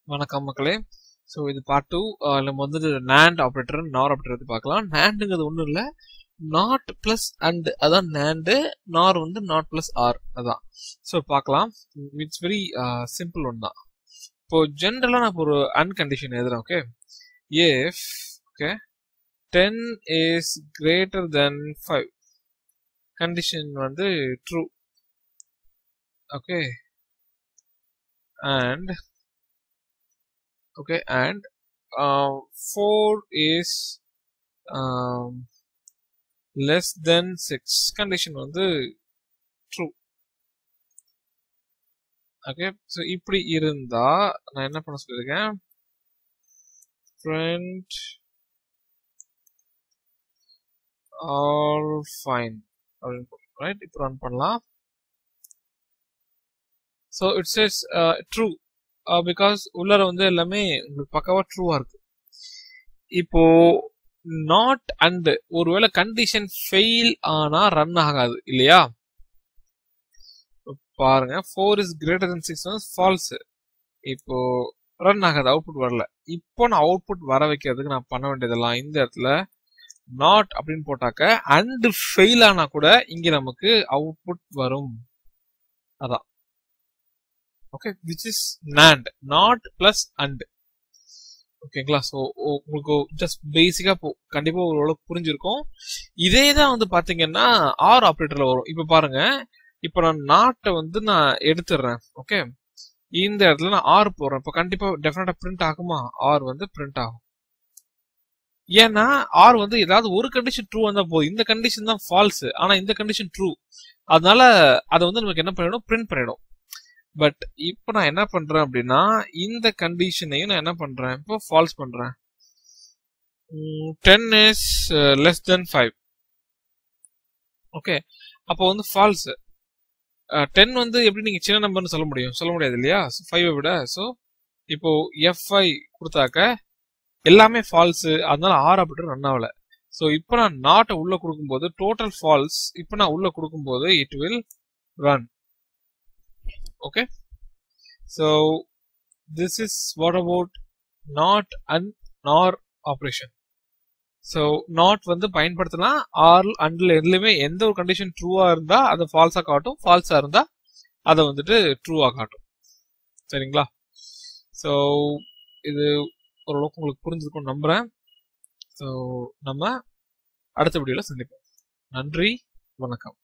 வணக்கம் மக்களே ஸோ இது பார்ட் டூ நம்ம வந்துட்டு நேண்ட் ஆப்ரேட்டர் நார் ஆப்ரேட்டர் பத்தி பார்க்கலாம் நேண்டுங்கிறது ஒன்றும் இல்லை நாட் பிளஸ் அண்ட் அதான் நேண்டு நார் வந்து நாட் பிளஸ் ஆர் அதான் ஸோ பார்க்கலாம் இட்ஸ் வெரி சிம்பிள் ஒன் தான் இப்போ ஜென்ரலாக நான் இப்போ ஒரு அன்கண்டிஷன் எழுதுறேன் okay if okay ten is greater than five condition வந்து true okay and okay and uh, 4 is um, less than 6 condition வந்து true ஓகே ஸோ இப்படி இருந்தா நான் என்ன பண்ண சொல்லியிருக்கேன் print all fine அப்படின்னு ரைட் இப்போ ரன் பண்ணலாம் so it says true because உள்ளர வந்து எல்லாமே உங்களுக்கு பக்காவா ட்ரூவா இருக்கு இப்போ நாட் அண்ட் ஒருவேளை கண்டிஷன் ஃபெயில் ஆனா ரன் ஆகாது இல்லையா பாருங்க four is greater than six வந்து ஃபால்ஸ் இப்போ ரன் ஆகாது அவுட்புட் வரல இப்போ நான் அவுட்புட் வர வைக்கிறதுக்கு நான் பண்ண வேண்டியதெல்லாம் இந்த இடத்துல நாட் அப்படின்னு போட்டாக்க அண்ட் ஃபெயில் ஆனா கூட இங்க நமக்கு அவுட்புட் வரும் அதான் okay which is nand not plus and ஓகேங்களா ஸோ உங்களுக்கு ஜஸ்ட் பேசிக்கா கண்டிப்பா ஓரளவுக்கு புரிஞ்சிருக்கும் இதே தான் வந்து பாத்தீங்கன்னா ஆர் ஆப்ரேட்டர்ல வரும் இப்ப பாருங்க இப்ப நான் நாட்டை வந்து நான் எடுத்துடுறேன் ஓகே இந்த இடத்துல நான் ஆர் போடுறேன் இப்போ கண்டிப்பா டெஃபினட்டா பிரிண்ட் ஆகுமா ஆர் வந்து பிரிண்ட் ஆகும் ஏன்னா ஆர் வந்து ஏதாவது ஒரு கண்டிஷன் ட்ரூ வந்தா போதும் இந்த கண்டிஷன் தான் ஃபால்ஸ் ஆனா இந்த கண்டிஷன் ட்ரூ அதனால அதை வந்து நமக்கு என்ன பண்ணிடும் பிரிண்ட் பண்ணிடும் பட் இப்போ நான் என்ன பண்றேன் அப்படின்னா இந்த கண்டிஷனையும் நான் என்ன பண்றேன் இப்போ ஃபால்ஸ் பண்றேன் ten is less than five okay அப்போ வந்து ஃபால்ஸ் டென் வந்து எப்படி நீங்க சின்ன நம்பர்னு சொல்ல முடியும் சொல்ல முடியாது இல்லையா ஃபைவை விட ஸோ இப்போ எஃப்ஐ கொடுத்தாக்க எல்லாமே ஃபால்ஸ் அதனால ஆர் ஆப்ரேட்டர் ரன் ஆகல ஸோ இப்போ நான் நாட்டை உள்ள கொடுக்கும்போது டோட்டல் ஃபால்ஸ் இப்போ நான் உள்ள கொடுக்கும்போது it will run okay so this is what about not and nor operation so not வந்து பயன்படுத்தினா ஆர் அண்ட்ல எதுலையுமே எந்த ஒரு கண்டிஷன் ட்ரூவா இருந்தா அதை ஃபால்ஸா காட்டும் ஃபால்ஸா இருந்தா அதை வந்துட்டு ட்ரூவா காட்டும் சரிங்களா ஸோ இது ஓரளவுக்கு உங்களுக்கு புரிஞ்சிருக்கும் நம்புறேன் ஸோ நம்ம அடுத்த வீடியோல சந்திப்போம் நன்றி வணக்கம்